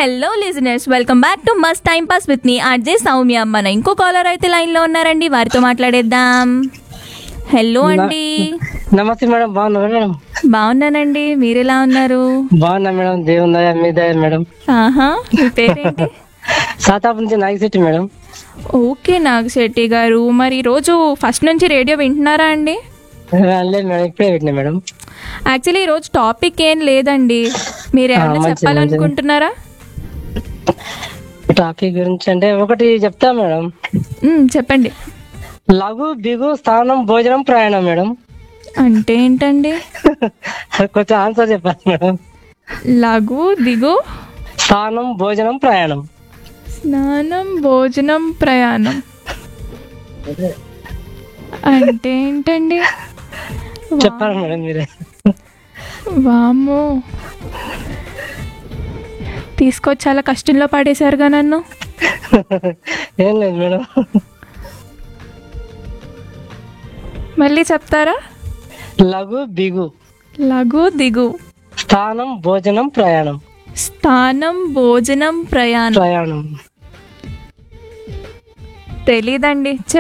hello listeners welcome back to must time pass with me RJ Soumya మన ఇంకో caller అయితే line లో ఉన్నారండి వారితో మాట్లాడేద్దాం హలో అండి నమస్తే మేడం బాగున్నా మేడం బాగున్నానండి మీరు ఎలా ఉన్నారు బాగున్నా మేడం దేవుని దయ మీ దయ మేడం ఆహా మీ పేరేంటి సాతాపు నుంచి నాగశెట్టి మేడం ఓకే నాగశెట్టి గారు మరి రోజు ఫస్ట్ నుంచి రేడియో వింటున్నారా అండి లేదు మేడం ఇప్పుడే పెట్టినా మేడం యాక్చువల్లీ ఈరోజు టాపిక్ ఏం లేదండి మీరు ఆ, ఏమైనా మంచిది, చెప్పాలనుకుంటున్నారా టాపిక్ గురించి అంటే ఒకటి చెప్తా మేడం మ్, చెప్పండి లఘు బిగు స్థానం భోజనం ప్రయాణం మేడం అంటే ఏంటండి కొంచెం ఆన్సర్ చెప్పాలి మేడం లఘు దిగు స్థానం భోజనం ప్రయాణం స్నానం భోజనం ప్రయాణం అంటే ఏంటండి చెప్పాలి మేడం మీరే వామ్మో తీసుకొచ్చి చాలా కష్టంలో పడేశారుగా నన్ను ఏం లేదు మేడం మళ్ళీ చెప్తారా లఘు బిగు లఘు దిగు స్థానం భోజనం ప్రయాణం స్థానం భోజనం ప్రయాణం ప్రయాణం తెలీదండి